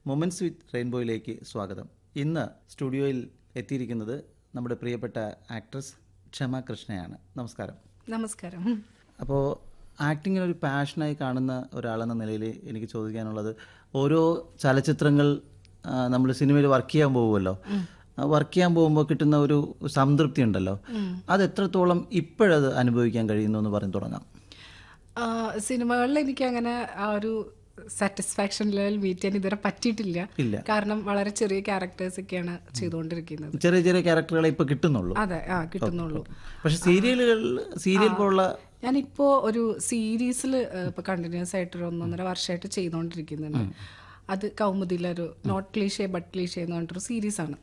Moments വിത്ത് റെയിൻബോയിലേക്ക് സ്വാഗതം ഇന്ന് സ്റ്റുഡിയോയിൽ എത്തിയിരിക്കുന്നത് നമ്മുടെ പ്രിയപ്പെട്ട ആക്ട്രസ് ക്ഷമ കൃഷ്ണയാണ് നമസ്കാരം നമസ്കാരം അപ്പോൾ ആക്ടിങ്ങിന് ഒരു പാഷനായി കാണുന്ന ഒരാളെന്ന നിലയിൽ എനിക്ക് ചോദിക്കാനുള്ളത് ഓരോ ചലച്ചിത്രങ്ങൾ നമ്മൾ സിനിമയിൽ വർക്ക് ചെയ്യാൻ പോകുമല്ലോ വർക്ക് ചെയ്യാൻ പോകുമ്പോൾ കിട്ടുന്ന ഒരു സംതൃപ്തി ഉണ്ടല്ലോ അത് എത്രത്തോളം ഇപ്പോഴത് അനുഭവിക്കാൻ കഴിയുന്നു എന്ന് പറഞ്ഞു തുടങ്ങാം ആ, സിനിമകളിൽ എനിക്ക് അങ്ങനെ ആ ഒരു സാറ്റിസ്ഫാക്ഷൻ ലെവൽ മീറ്റ് ചെയ്യാൻ ഇതുവരെ പറ്റിയിട്ടില്ല ഇല്ല. കാരണം വളരെ ചെറിയ ക്യാരക്ടേഴ്സ് ഒക്കെയാണ് ചെയ്തുകൊണ്ടിരിക്കുന്നത് ചെറിയ ചെറിയ ക്യാരക്ടറുകളെ ഇപ്പോൾ കിട്ടുന്നുള്ളൂ അതെ ആ കിട്ടുന്നുള്ളൂ പക്ഷെ സീരിയലുകൾ സീരിയൽ പോലുള്ള ഞാനിപ്പോ ഒരു സീരീസിൽ ഇപ്പൊ കണ്ടിന്യൂസ് ആയിട്ട് ഒരു ഒന്നൊന്നര വർഷമായിട്ട് ചെയ്തുകൊണ്ടിരിക്കുന്നുണ്ട് അത് കൗമുദിയിലൊരു നോട്ട് ക്ലീഷേ ബട്ട് ക്ലീഷേ എന്ന് പറഞ്ഞിട്ടൊരു സീരീസ് ആണ്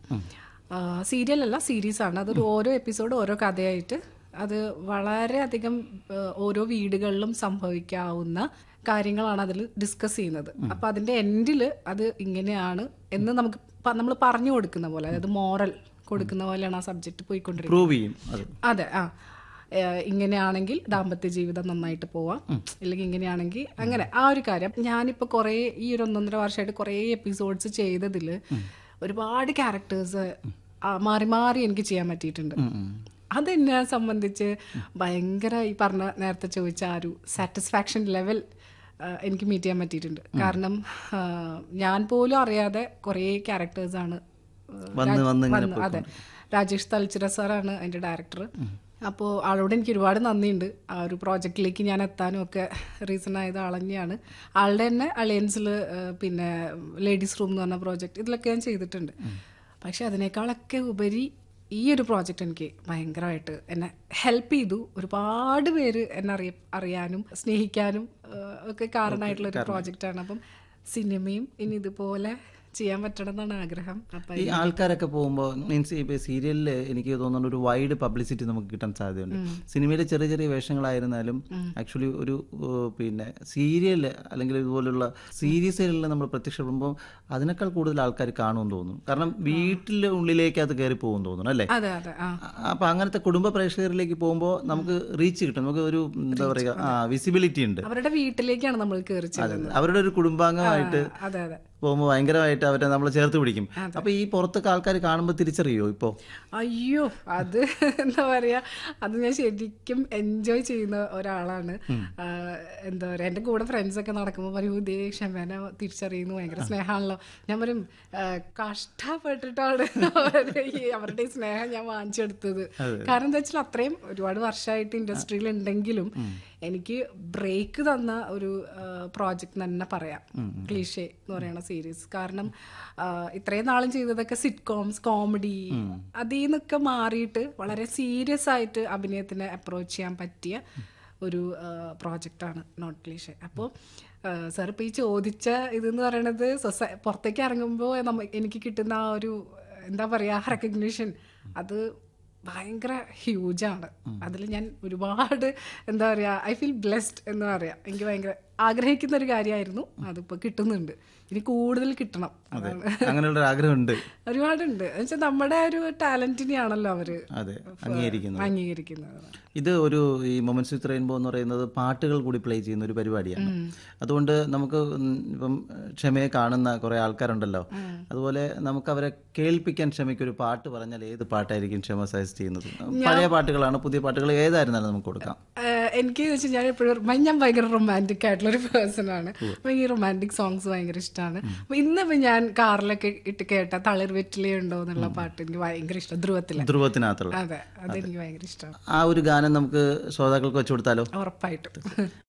സീരിയൽ അല്ല സീരീസ് ആണ് അതൊരു ഓരോ എപ്പിസോഡ് ഓരോ കഥയായിട്ട് അത് വളരെയധികം ആ, ഓരോ വീടുകളിലും സംഭവിക്കാവുന്ന കാര്യങ്ങളാണ് അതിൽ ഡിസ്കസ് ചെയ്യുന്നത് അപ്പൊ അതിന്റെ എൻഡിൽ അത് ഇങ്ങനെയാണ് എന്ന് നമുക്ക് നമ്മൾ പറഞ്ഞു കൊടുക്കുന്ന പോലെ അതായത് മോറൽ കൊടുക്കുന്ന പോലെയാണ് ആ സബ്ജക്റ്റ് പോയിക്കൊണ്ടിരിക്കുന്നത് പ്രൂവ് ചെയ്യും അത് അതെ ആ ഏഹ് ഇങ്ങനെയാണെങ്കിൽ ദാമ്പത്യ ജീവിതം നന്നായിട്ട് പോവാം ഇല്ലെങ്കിൽ ഇങ്ങനെയാണെങ്കിൽ അങ്ങനെ ആ ഒരു കാര്യം ഞാനിപ്പോൾ കുറേ ഈ ഒരു ഒന്നൊന്നര വർഷമായിട്ട് കുറേ എപ്പിസോഡ്സ് ചെയ്തതിൽ ഒരുപാട് ക്യാരക്ടേഴ്സ് മാറി മാറി എനിക്ക് ചെയ്യാൻ പറ്റിയിട്ടുണ്ട് അതെന്നെ സംബന്ധിച്ച് ഭയങ്കര ഈ പറഞ്ഞ നേരത്തെ ചോദിച്ച ആ ഒരു സാറ്റിസ്ഫാക്ഷൻ ലെവൽ എനിക്ക് മീറ്റ് ചെയ്യാൻ പറ്റിയിട്ടുണ്ട് കാരണം ആ, ഞാൻ പോലും അറിയാതെ കുറേ ക്യാരക്ടേഴ്സാണ് വന്ന് വന്ന് ഇങ്ങനെ വന്നു അതെ രാജേഷ് തൽച്ചിര സാറാണ് അതിന്റെ ഡയറക്ടർ അപ്പോൾ ആളോട് എനിക്ക് ഒരുപാട് നന്ദിയുണ്ട് ആ ഒരു പ്രോജക്റ്റിലേക്ക് ഞാൻ എത്താനും ഒക്കെ റീസൺ ആയത് ആൾ തന്നെയാണ് ആളുടെ തന്നെ അലയൻസിൽ പിന്നെ ലേഡീസ് റൂം എന്ന് പറഞ്ഞ പ്രോജക്റ്റ് ഇതിലൊക്കെ ഞാൻ ചെയ്തിട്ടുണ്ട് പക്ഷെ അതിനേക്കാളൊക്കെ ഉപരി ഈ ഒരു പ്രോജക്റ്റ് എനിക്ക് ഭയങ്കരമായിട്ട് എന്നെ ഹെൽപ്പ് ചെയ്തു ഒരുപാട് പേര് എന്നെ അറിയ അറിയാനും സ്നേഹിക്കാനും ആ, ഒക്കെ കാരണമായിട്ടുള്ള ഒരു പ്രോജക്റ്റാണ് അപ്പം സിനിമയും ഇനി ഇതുപോലെ ചെയ്യാൻ പറ്റണം എന്നാണ് ആഗ്രഹം അപ്പം ഈ ആൾക്കാരൊക്കെ പോകുമ്പോൾ മീൻസ് ഇപ്പോൾ സീരിയലിൽ എനിക്ക് തോന്നുന്നു ഒരു വൈഡ് പബ്ലിസിറ്റി നമുക്ക് കിട്ടാൻ സാധ്യതയുണ്ട് സിനിമയിലെ ചെറിയ ചെറിയ വേഷങ്ങളായിരുന്നാലും ആക്ച്വലി ഒരു ഏഹ്, പിന്നെ സീരിയൽ അല്ലെങ്കിൽ ഇതുപോലുള്ള സീരീസുകളിൽ നമ്മൾ പ്രത്യക്ഷപ്പെടുമ്പോൾ അതിനേക്കാൾ കൂടുതൽ ആൾക്കാർ കാണുമെന്ന് തോന്നുന്നു കാരണം വീട്ടിലെ ഉള്ളിലേക്ക് അത് കയറി പോകും തോന്നുന്നു അല്ലേ അതെ അതെ ആ അപ്പൊ അങ്ങനത്തെ കുടുംബ പ്രേക്ഷകരിലേക്ക് പോകുമ്പോൾ നമുക്ക് റീച്ച് കിട്ടും നമുക്ക് ഒരു എന്താ പറയുക ആ വിസിബിലിറ്റി ഉണ്ട് അവരുടെ വീട്ടിലേക്കാണ് നമ്മൾ കയറി ചെല്ലുന്നത് അവരുടെ ഒരു കുടുംബാംഗമായിട്ട് അതെ അതെ പോകുമ്പോൾ ഭയങ്കരമായിട്ട് അവരെ നമ്മൾ ചേർത്ത് പിടിക്കും അപ്പൊ ഈ പുറത്തൊക്കെ ആൾക്കാർ കാണുമ്പോൾ തിരിച്ചറിയോ ഇപ്പോ അയ്യോ അത് എന്താ പറയാ അത് ഞാൻ ശരിക്കും എൻജോയ് ചെയ്യുന്ന ഒരാളാണ് ആ, എന്താ പറയാ എന്റെ കൂടെ ഫ്രണ്ട്സ് ഒക്കെ നടക്കുമ്പോൾ പറയും ഇതേ ക്ഷമേന തിരിച്ചറിയുന്നു ഭയങ്കര സ്നേഹമാണല്ലോ ഞാൻ പറയും ആ, കഷ്ടപ്പെട്ടിട്ടാണ് അവരുടെ ഈ അവരുടെ ഈ സ്നേഹം ഞാൻ വാങ്ങിച്ചെടുത്തത് കാരണം എന്താ വെച്ചാൽ അത്രയും ഒരുപാട് വർഷമായിട്ട് ഇൻഡസ്ട്രിയിൽ ഉണ്ടെങ്കിലും എനിക്ക് ബ്രേക്ക് തന്ന ഒരു പ്രോജക്റ്റ് തന്നെ പറയാം ക്ലീഷേ എന്ന് പറയുന്ന സീരീസ് കാരണം ആ, ഇത്രയും നാളും ചെയ്തതൊക്കെ സിറ്റ്കോംസ് കോമഡി അതിൽ നിന്നൊക്കെ മാറിയിട്ട് വളരെ സീരിയസ് ആയിട്ട് അഭിനയത്തിനെ അപ്രോച്ച് ചെയ്യാൻ പറ്റിയ ഒരു പ്രോജക്റ്റാണ് നോട്ട് ക്ലീഷേ അപ്പോൾ സാർ ഇപ്പോൾ ഈ ചോദിച്ച ഇതെന്ന് പറയണത് സൊസൈ പുറത്തേക്ക് ഇറങ്ങുമ്പോൾ നമ്മ എനിക്ക് കിട്ടുന്ന ആ ഒരു എന്താ പറയുക റെക്കഗ്നീഷൻ അത് ഭയങ്കര ഹ്യൂജാണ് അതിൽ ഞാൻ ഒരുപാട് എന്താ പറയുക ഐ ഫീൽ ബ്ലെസ്ഡ് എന്ന് പറയാം എനിക്ക് ഭയങ്കര ആഗ്രഹിക്കുന്ന ഒരു കാര്യമായിരുന്നു അതിപ്പോൾ കിട്ടുന്നുണ്ട് ഇനി കൂടുതൽ കിട്ടണം അതാണ് അങ്ങനെയുള്ള ഒരു ആഗ്രഹമുണ്ട് ഒരുപാടുണ്ട് എന്നുവെച്ചാൽ നമ്മുടെ ഒരു ടാലന്റിനെയാണല്ലോ അവര് അതെ അംഗീകരിക്കുന്നു അംഗീകരിക്കുന്നത് ഇത് ഒരു ഈ മൊമെന്റ്സ് വിത്ത് റെയിൻബോ എന്ന് പറയുന്നത് പാട്ടുകൾ കൂടി പ്ലേ ചെയ്യുന്ന ഒരു പരിപാടിയാണ് അതുകൊണ്ട് നമുക്ക് ഉം ഇപ്പം ക്ഷമയെ കാണുന്ന കുറെ ആൾക്കാരുണ്ടല്ലോ അതുപോലെ നമുക്ക് അവരെ കേൾപ്പിക്കാൻ ക്ഷമയ്ക്ക് ഒരു പാട്ട് പറഞ്ഞാൽ ഏത് പാട്ടായിരിക്കും ക്ഷമ സജസ്റ്റ് ചെയ്യുന്നത് പഴയ പാട്ടുകളാണ് പുതിയ പാട്ടുകൾ ഏതായിരുന്നാലും നമുക്ക് കൊടുക്കാം ഏഹ് എനിക്ക് വെച്ചാൽ ഞാൻ എപ്പോഴും ഞാൻ ഭയങ്കര റൊമാൻറ്റിക് ആയിട്ടുള്ള ഒരു പേഴ്സൺ ആണ് അപ്പൊ ഈ റൊമാൻറ്റിക് സോങ്സ് ഭയങ്കര ഇഷ്ടമാണ് അപ്പൊ ഇന്നിപ്പോ ഞാൻ കാറിലൊക്കെ ഇട്ട് കേട്ട തളിർ വെറ്റിലേ ഉണ്ടോ എന്നുള്ള പാട്ട് എനിക്ക് ഭയങ്കര ഇഷ്ടം ധ്രുവത്തിലെ ധ്രുവത്തിനകത്തുള്ള അതെ അതെനിക്ക് ഭയങ്കര ഇഷ്ടമാണ് ആ ഒരു ഗാനം നമുക്ക് ശ്രോതാക്കൾക്ക് വെച്ചു കൊടുത്താലോ ഉറപ്പായിട്ടും